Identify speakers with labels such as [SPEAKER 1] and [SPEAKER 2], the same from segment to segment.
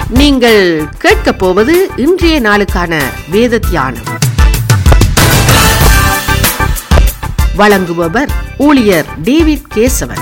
[SPEAKER 1] நீங்கள் கேட்கப் போவது இன்றைய நாளுக்கான வேத தியானம் வழங்குபவர் ஊழியர் டேவிட் கேசவன்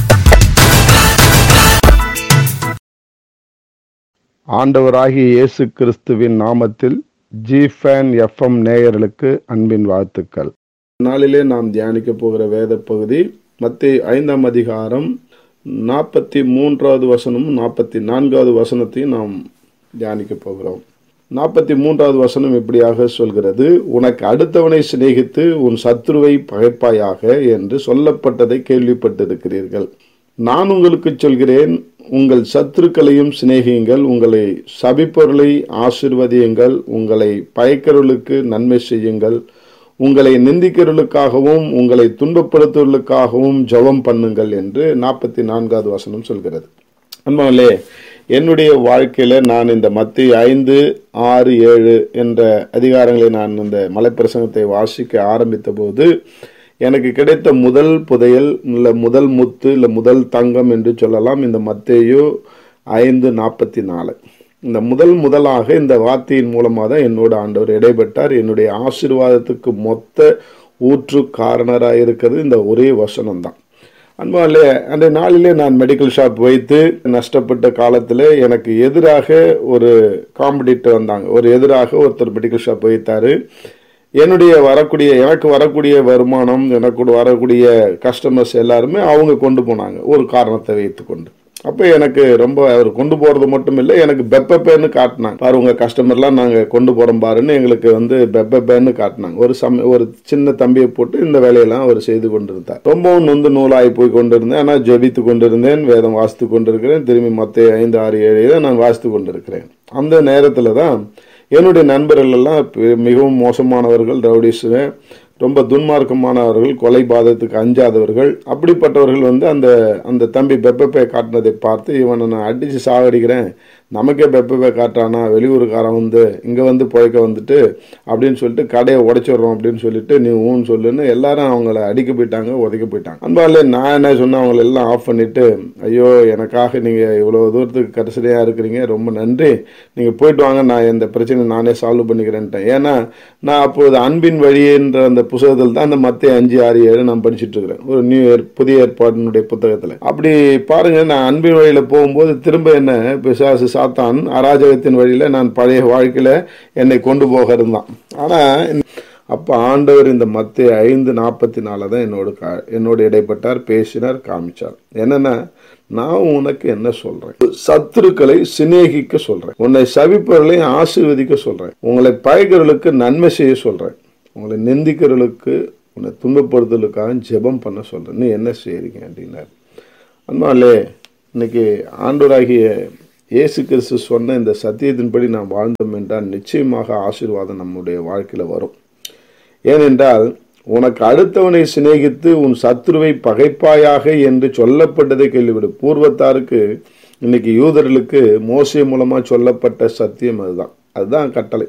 [SPEAKER 2] ஆண்டவராகிய இயேசு கிறிஸ்துவின் நாமத்தில் ஜிஃபேன் எஃப்எம் நேயர்களுக்கு அன்பின் வாழ்த்துக்கள் நாளிலே நாம் தியானிக்க போகிற வேத பகுதி மத்திய ஐந்தாம் அதிகாரம் நாற்பத்தி மூன்றாவது வசனமும் நாற்பத்தி நான்காவது வசனத்தையும் நாம் தியானிக்க போகிறோம் நாற்பத்தி மூன்றாவது வசனம் இப்படியாக சொல்கிறது உனக்கு அடுத்தவனை சிநேகித்து உன் சத்துருவை பகைப்பாயாக என்று சொல்லப்பட்டதை கேள்விப்பட்டிருக்கிறீர்கள் நான் உங்களுக்கு சொல்கிறேன் உங்கள் சத்துருக்களையும் சிநேகியுங்கள் உங்களை சபிப்பொருளை ஆசிர்வதியுங்கள் உங்களை பயக்கிறவர்களுக்கு நன்மை செய்யுங்கள் உங்களை நிந்திக்கிறவர்களுக்காகவும் உங்களை துன்பப்படுத்துவர்களுக்காகவும் ஜெபம் பண்ணுங்கள் என்று நாற்பத்தி நான்காவது வசனம் சொல்கிறது அன்பாலே என்னுடைய வாழ்க்கையில நான் இந்த மத்திய ஐந்து ஆறு ஏழு என்ற அதிகாரங்களை நான் இந்த மலைப்பிரசங்கத்தை வாசிக்க ஆரம்பித்த போது எனக்கு கிடைத்த முதல் புதையல் இல்லை முதல் முத்து இல்லை முதல் தங்கம் என்று சொல்லலாம் இந்த மத்தேயு ஐந்து நாற்பத்தி நாலு இந்த முதல் முதலாக இந்த வார்த்தையின் மூலமாக தான் என்னோட ஆண்டவர் இடைப்பட்டார் என்னுடைய ஆசீர்வாதத்துக்கு மொத்த ஊற்று காரணராக இருக்கிறது இந்த ஒரே வசனம் தான் அன்பாலே அந்த நாளிலே நான் மெடிக்கல் ஷாப் வைத்து நஷ்டப்பட்ட காலத்தில் எனக்கு எதிராக ஒரு காம்படிட்டர் வந்தாங்க ஒரு எதிராக ஒருத்தர் மெடிக்கல் ஷாப் வைத்தாரு என்னுடைய வரக்கூடிய எனக்கு வரக்கூடிய வருமானம் எனக்கு வரக்கூடிய கஸ்டமர்ஸ் எல்லாருமே அவங்க கொண்டு போனாங்க ஒரு காரணத்தை வைத்துக்கொண்டு அப்போ எனக்கு ரொம்ப அவர் கொண்டு போகிறது மட்டும் இல்லை எனக்கு பெப்பப்பேன்னு காட்டினாங்க பாரு உங்கள் கஸ்டமர்லாம் நாங்கள் கொண்டு போகிறோம் பாருன்னு எங்களுக்கு வந்து பெப்பப்பேன்னு காட்டினாங்க ஒரு சம ஒரு சின்ன தம்பியை போட்டு இந்த வேலையெல்லாம் அவர் செய்து கொண்டிருந்தார் ரொம்பவும் நொந்து நூலாகி போய் கொண்டிருந்தேன் ஆனால் ஜெபித்து கொண்டிருந்தேன் வேதம் வாசித்து கொண்டிருக்கிறேன் திரும்பி மற்ற ஐந்து ஆறு ஏழு இதை நான் வாசித்து கொண்டிருக்கிறேன் அந்த நேரத்தில் தான் என்னுடைய நண்பர்கள் எல்லாம் மிகவும் மோசமானவர்கள் ரவுடிஸுங்க ரொம்ப துன்மார்க்கமானவர்கள் கொலை பாதத்துக்கு அஞ்சாதவர்கள் அப்படிப்பட்டவர்கள் வந்து அந்த அந்த தம்பி பெப்பப்பை காட்டினதை பார்த்து இவனை நான் அடித்து சாகடிக்கிறேன் நமக்கே பெப்பப்பை காட்டுறானா வெளியூருக்காரன் வந்து இங்கே வந்து பிழைக்க வந்துட்டு அப்படின்னு சொல்லிட்டு கடையை உடைச்சிடுறோம் அப்படின்னு சொல்லிட்டு நீ ஊன்னு சொல்லுன்னு எல்லாரும் அவங்கள அடிக்க போயிட்டாங்க உதைக்க போயிட்டாங்க அன்பாலே நான் என்ன சொன்னேன் அவங்கள எல்லாம் ஆஃப் பண்ணிட்டு ஐயோ எனக்காக நீங்கள் இவ்வளோ தூரத்துக்கு கடைசியாக இருக்கிறீங்க ரொம்ப நன்றி நீங்கள் போயிட்டு வாங்க நான் இந்த பிரச்சனை நானே சால்வ் பண்ணிக்கிறேன்ட்டேன் ஏன்னா நான் அப்போது அன்பின் வழின்ற அந்த புத்தகத்தில் தான் அந்த மத்திய அஞ்சு ஆறு ஏழு நான் படிச்சுட்டு இருக்கிறேன் ஒரு நியூ இயர் புதிய ஏற்பாட்டினுடைய புத்தகத்தில் அப்படி பாருங்க நான் அன்பின் வழியில் போகும்போது திரும்ப என்ன பிசாசு சாத்தான் அராஜகத்தின் வழியில் நான் பழைய வாழ்க்கையில் என்னை கொண்டு போக இருந்தான் ஆனால் அப்போ ஆண்டவர் இந்த மத்திய ஐந்து நாற்பத்தி நாலு தான் என்னோட கா என்னோட இடைப்பட்டார் பேசினார் காமிச்சார் என்னென்னா நான் உனக்கு என்ன சொல்றேன் சத்துருக்களை சிநேகிக்க சொல்றேன் உன்னை சவிப்பவர்களை ஆசீர்வதிக்க சொல்றேன் உங்களை பயக்கிறவர்களுக்கு நன்மை செய்ய சொல்றேன் உங்களை நிந்திக்கிறவர்களுக்கு உன்னை துன்பப்படுத்துவதற்காக ஜெபம் பண்ண சொல்றேன் நீ என்ன செய்றீங்க அப்படின்னாரு அன்பாலே இன்னைக்கு ஆண்டோராகிய இயேசு கிறிஸ்து சொன்ன இந்த சத்தியத்தின்படி நாம் வாழ்ந்தோம் என்றால் நிச்சயமாக ஆசீர்வாதம் நம்முடைய வாழ்க்கையில் வரும் ஏனென்றால் உனக்கு அடுத்தவனை சிநேகித்து உன் சத்ருவை பகைப்பாயாக என்று சொல்லப்பட்டதை கேள்விவிடு பூர்வத்தாருக்கு இன்னைக்கு யூதர்களுக்கு மோசை மூலமாக சொல்லப்பட்ட சத்தியம் அதுதான் அதுதான் கட்டளை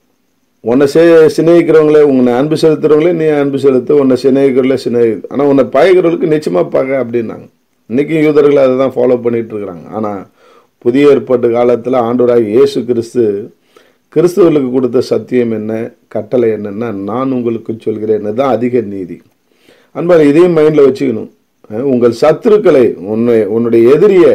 [SPEAKER 2] உன்னை சே சிநேகிக்கிறவங்களே உன்னை அன்பு செலுத்துறவங்களே நீ அன்பு செலுத்து உன்னை சிநேகிக்கிறவங்களே சிநேகி ஆனால் உன்னை பகைக்கிறவங்களுக்கு நிச்சயமாக பகை அப்படின்னாங்க இன்னைக்கும் யூதர்கள் அதை தான் ஃபாலோ பண்ணிட்டு இருக்கிறாங்க ஆனால் புதிய ஏற்பாட்டு காலத்தில் ஆண்டோராக இயேசு கிறிஸ்து கிறிஸ்துவர்களுக்கு கொடுத்த சத்தியம் என்ன கட்டளை என்னன்னா நான் உங்களுக்கு சொல்கிறேன் தான் அதிக நீதி அன்பால் இதையும் மைண்டில் வச்சுக்கணும் உங்கள் சத்துருக்களை உன்னை உன்னுடைய எதிரிய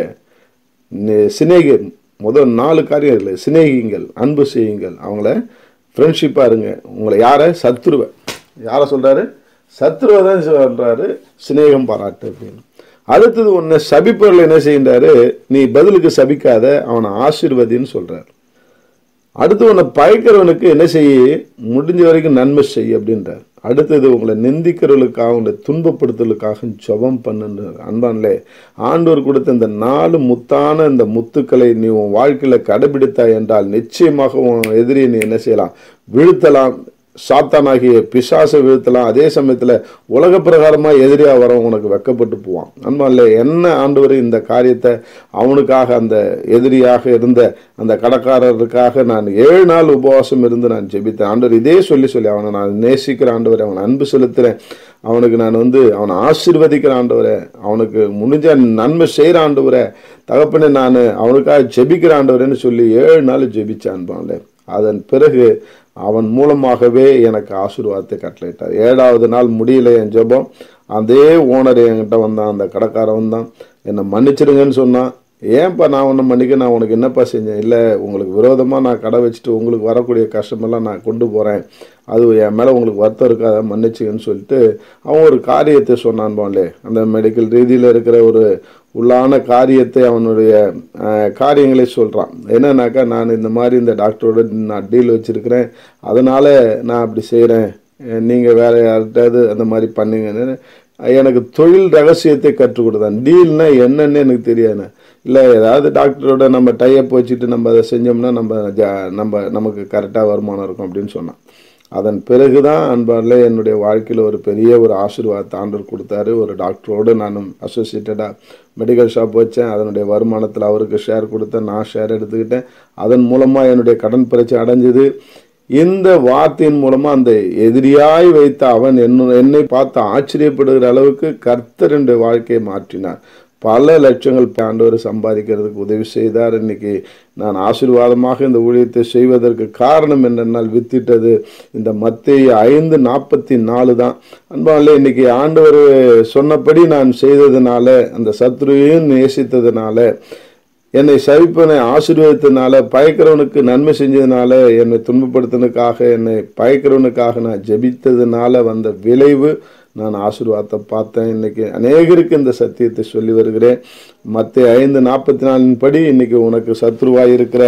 [SPEAKER 2] சிநேகி முதல் நாலு காரியம் இல்லை சிநேகிங்கள் அன்பு செய்யுங்கள் அவங்கள ஃப்ரெண்ட்ஷிப்பாக இருங்க உங்களை யாரை சத்ருவை யாரை சொல்கிறாரு சத்ருவை தான் சொல்கிறாரு சிநேகம் பாராட்டு அப்படின்னு அடுத்தது உன்னை சபிப்பவர்கள் என்ன செய்கின்றாரு நீ பதிலுக்கு சபிக்காத அவனை ஆசீர்வதின்னு சொல்றாரு அடுத்து உன்னை பயக்கிறவனுக்கு என்ன செய்ய முடிஞ்ச வரைக்கும் நன்மை செய் அப்படின்றார் அடுத்தது உங்களை நிந்திக்கிறவர்களுக்காக உங்களை துன்பப்படுத்துவதற்காக ஜபம் பண்ணுன்றார் அன்பான்லே ஆண்டவர் கொடுத்த இந்த நாலு முத்தான இந்த முத்துக்களை நீ உன் வாழ்க்கையில கடைபிடித்தாய் என்றால் நிச்சயமாக உன் எதிரியை நீ என்ன செய்யலாம் வீழ்த்தலாம் சாத்தானாகிய பிசாசை வீழ்த்தலாம் அதே சமயத்தில் உலக பிரகாரமாக எதிரியாக வரவன் உனக்கு வெக்கப்பட்டு போவான் அன்பால என்ன ஆண்டவர் இந்த காரியத்தை அவனுக்காக அந்த எதிரியாக இருந்த அந்த கடைக்காரருக்காக நான் ஏழு நாள் உபவாசம் இருந்து நான் ஜெபித்தேன் ஆண்டவர் இதே சொல்லி சொல்லி அவனை நான் நேசிக்கிற ஆண்டவர் அவனை அன்பு செலுத்துறேன் அவனுக்கு நான் வந்து அவனை ஆசீர்வதிக்கிற ஆண்டவரை அவனுக்கு முடிஞ்ச நன்மை செய்கிற ஆண்டவரை தகப்பனே நான் அவனுக்காக ஜெபிக்கிற ஆண்டவரேன்னு சொல்லி ஏழு நாள் ஜெபிச்சேன் அன்பான்ல அதன் பிறகு அவன் மூலமாகவே எனக்கு ஆசீர்வாதத்தை கட்டளையிட்டார் ஏழாவது நாள் முடியல என் ஜெபம் அதே ஓனர் என்கிட்ட வந்தான் அந்த கடைக்காரன் வந்தான் என்னை மன்னிச்சிடுங்கன்னு சொன்னான் ஏன்ப்பா நான் ஒன்று மன்னிக்க நான் உனக்கு என்னப்பா செஞ்சேன் இல்லை உங்களுக்கு விரோதமாக நான் கடை வச்சுட்டு உங்களுக்கு வரக்கூடிய கஷ்டமெல்லாம் நான் கொண்டு போகிறேன் அது என் மேலே உங்களுக்கு வருத்தம் இருக்காத மன்னிச்சுங்கன்னு சொல்லிட்டு அவன் ஒரு காரியத்தை சொன்னான் போலே அந்த மெடிக்கல் ரீதியில் இருக்கிற ஒரு உள்ளான காரியத்தை அவனுடைய அஹ், காரியங்களை சொல்கிறான் என்னன்னாக்கா நான் இந்த மாதிரி இந்த டாக்டரோட நான் டீல் வச்சுருக்கிறேன் அதனால் நான் அப்படி செய்கிறேன் நீங்கள் வேற யார்கிட்டயாவது அந்த மாதிரி பண்ணுங்கன்னு எனக்கு தொழில் ரகசியத்தை கற்றுக் கொடுத்தான் டீல்னா என்னன்னு எனக்கு தெரியாது இல்லை ஏதாவது டாக்டரோட நம்ம டைப் வச்சுட்டு நம்ம அதை செஞ்சோம்னா நம்ம ஜா- நம்ம நமக்கு கரெக்டாக வருமானம் இருக்கும் அப்படின்னு சொன்னான் அதன் பிறகு தான் அன்பாரில் என்னுடைய வாழ்க்கையில் ஒரு பெரிய ஒரு ஆசீர்வாதத்தை ஆண்டவர் கொடுத்தாரு ஒரு டாக்டரோடு நானும் அசோசியேட்டடாக மெடிக்கல் ஷாப் வச்சேன் அதனுடைய வருமானத்தில் அவருக்கு ஷேர் கொடுத்தேன் நான் ஷேர் எடுத்துக்கிட்டேன் அதன் மூலமாக என்னுடைய கடன் பிரச்சனை அடைஞ்சது இந்த வார்த்தையின் மூலமா அந்த எதிரியாய் வைத்த அவன் என்ன என்னை பார்த்து ஆச்சரியப்படுகிற அளவுக்கு கர்த்தர் என்னுடைய வாழ்க்கையை மாற்றினார் பல லட்சங்கள் ஆண்டவர் சம்பாதிக்கிறதுக்கு உதவி செய்தார் இன்னைக்கு நான் ஆசீர்வாதமாக இந்த ஊழியத்தை செய்வதற்கு காரணம் என்னென்னால் வித்திட்டது இந்த மத்திய ஐந்து நாற்பத்தி நாலு தான் அன்பாலே இன்னைக்கு ஆண்டவர் சொன்னபடி நான் செய்ததுனால அந்த சத்ருவையும் நேசித்ததுனால என்னை சவிப்பனை ஆசீர்வதித்ததுனால பயக்கிறவனுக்கு நன்மை செஞ்சதுனால என்னை துன்பப்படுத்தினதுக்காக என்னை பயக்கிறவனுக்காக நான் ஜெபித்ததுனால வந்த விளைவு நான் ஆசீர்வாதத்தை பார்த்தேன் இன்னைக்கு அநேகருக்கு இந்த சத்தியத்தை சொல்லி வருகிறேன் மற்ற ஐந்து நாற்பத்தி நாலின் படி இன்னைக்கு உனக்கு சத்ருவாய் இருக்கிற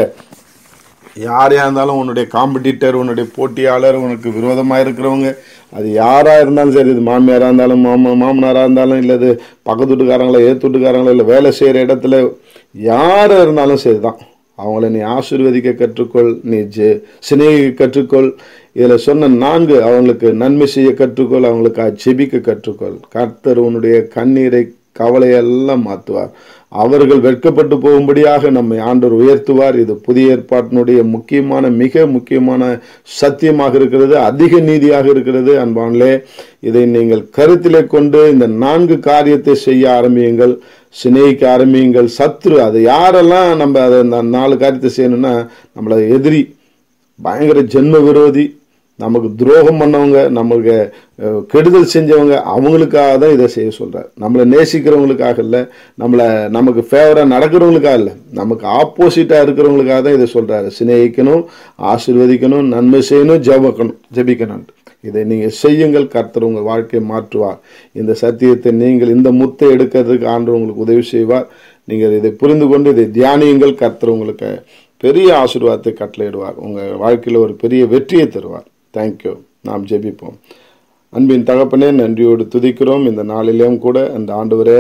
[SPEAKER 2] யாரையா இருந்தாலும் உன்னுடைய காம்படிட்டர் உன்னுடைய போட்டியாளர் உனக்கு விரோதமாக இருக்கிறவங்க அது யாராக இருந்தாலும் சரி இது மாமியாராக இருந்தாலும் மாமா மாமனாராக இருந்தாலும் இல்லை இது பக்கத்து வீட்டுக்காரங்களோ ஏத்து வீட்டுக்காரங்களோ இல்லை வேலை செய்கிற இடத்துல யாராக இருந்தாலும் சரி தான் அவங்கள நீ ஆசீர்வதிக்க கற்றுக்கொள் நீ ஜெ சிநேகிக்க கற்றுக்கொள் இதில் சொன்ன நான்கு அவங்களுக்கு நன்மை செய்ய கற்றுக்கொள் அவங்களுக்கு ஜெபிக்க கற்றுக்கொள் கர்த்தர் உன்னுடைய கண்ணீரை கவலையெல்லாம் மாற்றுவார் அவர்கள் வெட்கப்பட்டு போகும்படியாக நம்மை ஆண்டவர் உயர்த்துவார் இது புதிய ஏற்பாட்டினுடைய முக்கியமான மிக முக்கியமான சத்தியமாக இருக்கிறது அதிக நீதியாக இருக்கிறது அன்பான்லே இதை நீங்கள் கருத்திலே கொண்டு இந்த நான்கு காரியத்தை செய்ய ஆரம்பியுங்கள் சிநேகிக்க ஆரம்பியுங்கள் சத்ரு அது யாரெல்லாம் நம்ம அதை இந்த நாலு காரியத்தை செய்யணும்னா நம்மள எதிரி பயங்கர ஜென்ம விரோதி நமக்கு துரோகம் பண்ணவங்க நமக்கு அஹ், கெடுதல் செஞ்சவங்க அவங்களுக்காக தான் இதை செய்ய சொல்றார் நம்மளை நேசிக்கிறவங்களுக்காக இல்லை நம்மளை நமக்கு ஃபேவராக நடக்கிறவங்களுக்காக இல்லை நமக்கு ஆப்போசிட்டாக இருக்கிறவங்களுக்காக தான் இதை சொல்றாரு சிநேகிக்கணும் ஆசீர்வதிக்கணும் நன்மை செய்யணும் ஜெபக்கணும் ஜெபிக்கணும் இதை நீங்கள் செய்யுங்கள் கர்த்தர் உங்கள் வாழ்க்கையை மாற்றுவார் இந்த சத்தியத்தை நீங்கள் இந்த முத்தை எடுக்கிறதுக்கு ஆண்டு உங்களுக்கு உதவி செய்வார் நீங்கள் இதை புரிந்து கொண்டு இதை தியானியுங்கள் கர்த்தர் உங்களுக்கு பெரிய ஆசீர்வாதத்தை கட்டளையிடுவார் உங்கள் வாழ்க்கையில் ஒரு பெரிய வெற்றியை தருவார் தேங்க்யூ நாம் ஜெபிப்போம் அன்பின் தகப்பனே நன்றியோடு துதிக்கிறோம் இந்த நாளிலேயும் கூட அந்த ஆண்டவரே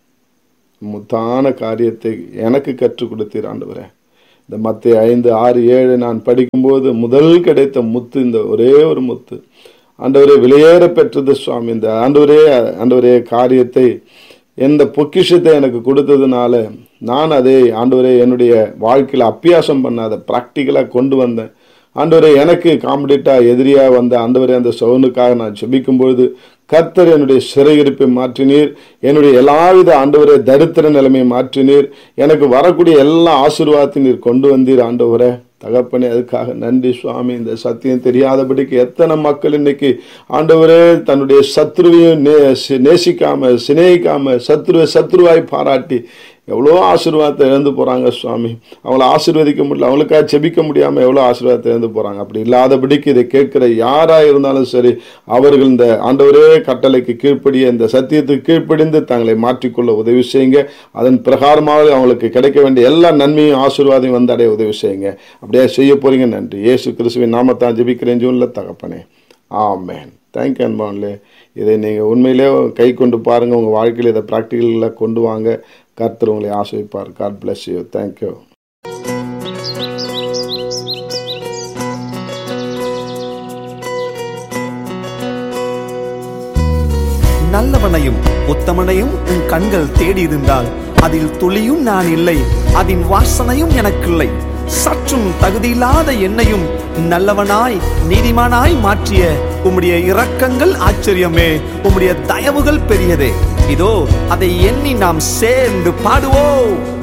[SPEAKER 2] முத்தான காரியத்தை எனக்கு கற்றுக் கொடுத்தீர் ஆண்டவரே இந்த மத்திய ஐந்து ஆறு ஏழு நான் படிக்கும்போது முதல் கிடைத்த முத்து இந்த ஒரே ஒரு முத்து ஆண்டவரே விலையேற பெற்றது சுவாமி இந்த ஆண்டவரே ஆண்டவரே காரியத்தை எந்த பொக்கிஷத்தை எனக்கு கொடுத்ததுனால நான் அதை ஆண்டவரே என்னுடைய வாழ்க்கையில் அப்பியாசம் பண்ண அதை ப்ராக்டிக்கலாக கொண்டு வந்தேன் ஆண்டவரே எனக்கு காம்படிட்டா எதிரியா வந்த ஆண்டவரே அந்த சவுனுக்காக நான் ஜெபிக்கும் பொழுது கர்த்தர் என்னுடைய சிறையிருப்பை மாற்றினீர் என்னுடைய எல்லாவித ஆண்டவரே தரித்திர நிலைமையை மாற்றினீர் எனக்கு வரக்கூடிய எல்லா ஆசீர்வாதத்தையும் நீர் கொண்டு வந்தீர் ஆண்டவரே தகப்பனே அதுக்காக நன்றி சுவாமி இந்த சத்தியம் தெரியாதபடிக்கு எத்தனை மக்கள் இன்னைக்கு ஆண்டவரே தன்னுடைய சத்ருவையும் நே சி- நேசிக்காம சிநேகிக்காம சத்ருவை சத்ருவாய் பாராட்டி எவ்வளோ ஆசீர்வாதத்தை இழந்து போகிறாங்க சுவாமி அவங்கள ஆசீர்வதிக்க முடியல அவங்களுக்காக செபிக்க முடியாமல் எவ்வளோ ஆசீர்வாதத்தை இழந்து போகிறாங்க அப்படி இல்லாதபடிக்கு இதை கேட்குற யாராக இருந்தாலும் சரி அவர்கள் இந்த ஆண்டவரே கட்டளைக்கு கீழ்ப்படிய இந்த சத்தியத்துக்கு கீழ்ப்படிந்து தங்களை மாற்றிக்கொள்ள உதவி செய்யுங்க அதன் பிரகாரமாக அவங்களுக்கு கிடைக்க வேண்டிய எல்லா நன்மையும் ஆசீர்வாதையும் வந்து அடைய உதவி செய்யுங்க அப்படியே செய்ய போறீங்க நன்றி இயேசு கிறிஸ்துவின் நாமத்தான் ஜெபிக்கிறேன் ஜூனில் தகப்பனே ஆமேன் தேங்க்யூ அன்பான்லே இதை நீங்கள் உண்மையிலே கை கொண்டு பாருங்கள் உங்கள் வாழ்க்கையில் இதை ப்ராக்டிக்கலில் கொண்டு வாங்க கர்த்தர் உங்களை ஆசிரிப்பார் காட் bless you தேங்க்யூ
[SPEAKER 3] நல்லவனையும் உத்தமனையும் உன் கண்கள் தேடியிருந்தால் அதில் துளியும் நான் இல்லை அதன் வாசனையும் எனக்கில்லை சற்றும் தகுதியில்லாத என்னையும் நல்லவனாய் நீதிமானாய் மாற்றிய உம்முடைய இரக்கங்கள் ஆச்சரியமே உம்முடைய தயவுகள் பெரியதே இதோ அதை எண்ணி நாம் சேர்ந்து பாடுவோம்